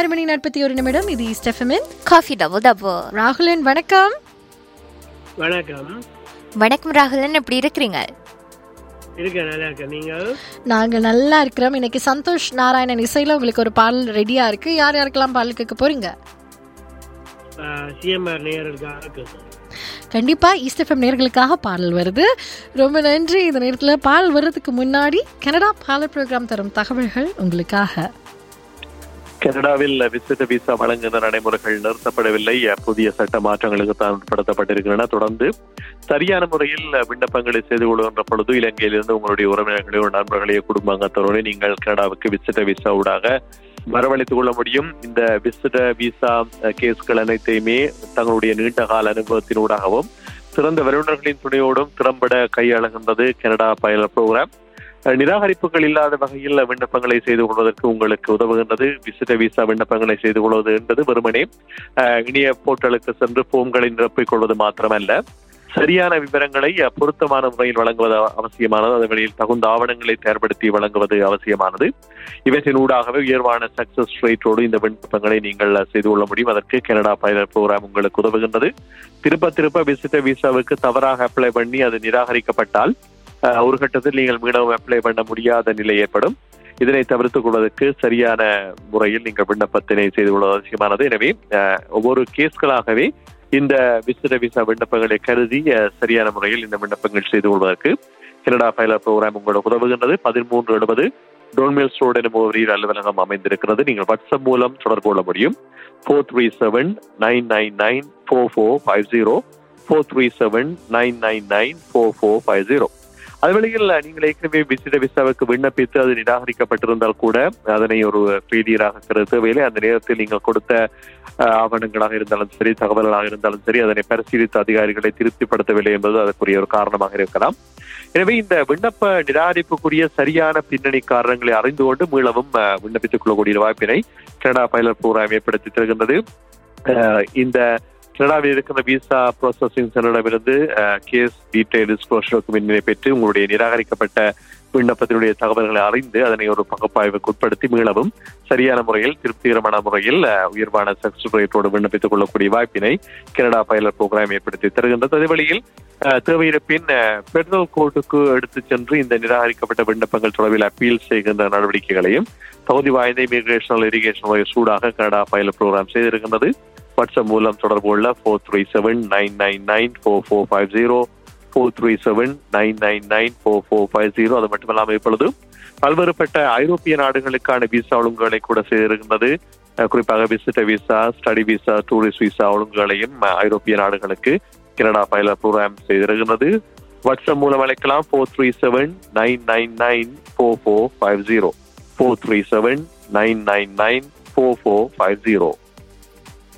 ஆறு மணி நாற்பத்தி ஒரு நிமிடம் இது ஸ்டெஃபமின் காஃபி டபுள் டபுள் ராகுலன் வணக்கம் வணக்கம் வணக்கம் ராகுலன் எப்படி இருக்கிறீங்க இருக்கேன் நல்லா இருக்கேன் நீங்கள் நாங்க நல்லா இருக்கிறோம் இன்னைக்கு சந்தோஷ் நாராயணன் இசையில உங்களுக்கு ஒரு பாடல் ரெடியா இருக்கு யார் யாருக்கெல்லாம் பாடல் கேட்க போறீங்க சிஎம்ஆர் நேயர்களுக்காக கண்டிப்பா ஈஸ்டெஃபம் நேர்களுக்காக பாடல் வருது ரொம்ப நன்றி இந்த நேரத்தில் பாடல் வர்றதுக்கு முன்னாடி கனடா பாடல் ப்ரோக்ராம் தரும் தகவல்கள் உங்களுக்காக கனடாவில் விசிட்ட விசா வழங்குகிற நடைமுறைகள் நிறுத்தப்படவில்லை புதிய சட்ட மாற்றங்களுக்கு தான் உட்படுத்தப்பட்டிருக்கின்றன தொடர்ந்து சரியான முறையில் விண்ணப்பங்களை செய்து கொள்கின்ற பொழுது இலங்கையிலிருந்து உங்களுடைய உறவினர்களையோ நண்பர்களையோ குடும்பாங்கத்தோடு நீங்கள் கனடாவுக்கு விசிட்ட விசா ஊடாக வரவழைத்துக் கொள்ள முடியும் இந்த விசிட்ட விசா கேஸ்கள் அனைத்தையுமே தங்களுடைய நீண்ட கால அனுபவத்தினூடாகவும் சிறந்த வல்லுநர்களின் துணையோடும் திறம்பட கையாளுகின்றது கனடா பயண புரோகிராம் நிராகரிப்புகள் இல்லாத வகையில் விண்ணப்பங்களை செய்து கொள்வதற்கு உங்களுக்கு உதவுகின்றது விசிட்ட விசா விண்ணப்பங்களை செய்து கொள்வது என்பது வெறுமனே இணைய போர்ட்டலுக்கு சென்று போம்களை நிரப்பிக் கொள்வது மாத்திரமல்ல சரியான விவரங்களை பொருத்தமான முறையில் வழங்குவது அவசியமானது அதே வழியில் தகுந்த ஆவணங்களை தயார்படுத்தி வழங்குவது அவசியமானது இவற்றின் ஊடாகவே உயர்வான சக்சஸ் ரேட்டோடு இந்த விண்ணப்பங்களை நீங்கள் செய்து கொள்ள முடியும் அதற்கு கனடா பைலட் ப்ரோக்ராம் உங்களுக்கு உதவுகின்றது திருப்ப திருப்ப விசிட்ட விசாவுக்கு தவறாக அப்ளை பண்ணி அது நிராகரிக்கப்பட்டால் ஒரு கட்டத்தில் நீங்கள் மீண்டும் அப்ளை பண்ண முடியாத நிலை ஏற்படும் இதனை தவிர்த்துக் கொள்வதற்கு சரியான முறையில் நீங்கள் விண்ணப்பத்தினை செய்து கொள்வது அவசியமானது எனவே ஒவ்வொரு கேஸ்களாகவே இந்த விசிட விசா விண்ணப்பங்களை கருதி சரியான முறையில் இந்த விண்ணப்பங்கள் செய்து கொள்வதற்கு கனடா பைலட் ப்ரோக்ராம் உங்களுக்கு உதவுகின்றது பதிமூன்று எழுபது டோன்மேல் ஸ்டோர் எனும் முகவரியில் அலுவலகம் அமைந்திருக்கிறது நீங்கள் வாட்ஸ்அப் மூலம் தொடர்பு கொள்ள முடியும் four three seven nine nine nine four four five zero four three seven nine nine nine four four five zero அதுவழியில் நீங்கள் ஏற்கனவே விசிட விசாவுக்கு விண்ணப்பித்து அது நிராகரிக்கப்பட்டிருந்தால் கூட அதனை ஒரு ஃபெயிலியராக கருத தேவையில்லை அந்த நேரத்தில் நீங்கள் கொடுத்த ஆவணங்களாக இருந்தாலும் சரி தகவல்களாக இருந்தாலும் சரி அதனை பரிசீலித்த அதிகாரிகளை திருப்திப்படுத்தவில்லை என்பது அதற்குரிய ஒரு காரணமாக இருக்கலாம் எனவே இந்த விண்ணப்ப நிராகரிப்புக்குரிய சரியான பின்னணி காரணங்களை அறிந்து கொண்டு மீளவும் விண்ணப்பித்துக் கொள்ளக்கூடிய வாய்ப்பினை கனடா பைலட் ப்ரோக்ராம் ஏற்படுத்தி தருகின்றது இந்த கனடாவில் இருக்கிற விசா ப்ராசஸிங் சென்டரிடமிருந்து கேஸ் டீடைல் டிஸ்க்ளோஷருக்கு மின்னிலை பெற்று உங்களுடைய நிராகரிக்கப்பட்ட விண்ணப்பத்தினுடைய தகவல்களை அறிந்து அதனை ஒரு பகுப்பாய்வுக்கு உட்படுத்தி மீளவும் சரியான முறையில் திருப்திகரமான முறையில் உயர்வான சக்சஸ் ரேட்டோடு விண்ணப்பித்துக் கொள்ளக்கூடிய வாய்ப்பினை கனடா பைலட் ப்ரோக்ராம் ஏற்படுத்தி தருகின்றது அதே வழியில் தேவையிருப்பின் பெட்ரோல் கோர்ட்டுக்கு எடுத்து சென்று இந்த நிராகரிக்கப்பட்ட விண்ணப்பங்கள் தொடர்பில் அப்பீல் செய்கின்ற நடவடிக்கைகளையும் தகுதி வாய்ந்த இமிகிரேஷனல் இரிகேஷன் சூடாக கனடா பைலட் ப்ரோக்ராம் செய்திருக்கின்றது வாட்ஸ்அப் மூலம் தொடர்பு கொள்ள four three seven nine nine nine four four five zero four three seven nine nine nine four four five zero அது மட்டுமல்லாமல் இப்பொழுது பல்வேறுபட்ட ஐரோப்பிய நாடுகளுக்கான விசா ஒழுங்குகளை கூட செய்திருக்கின்றது குறிப்பாக விசிட்ட visa study visa tourist visa ஒழுங்குகளையும் ஐரோப்பிய நாடுகளுக்கு கனடா பைலட் ப்ரோக்ராம் செய்திருக்கின்றது வாட்ஸ்அப் மூலம் அழைக்கலாம் four three seven nine nine nine four four five zero four three seven nine nine nine four four five zero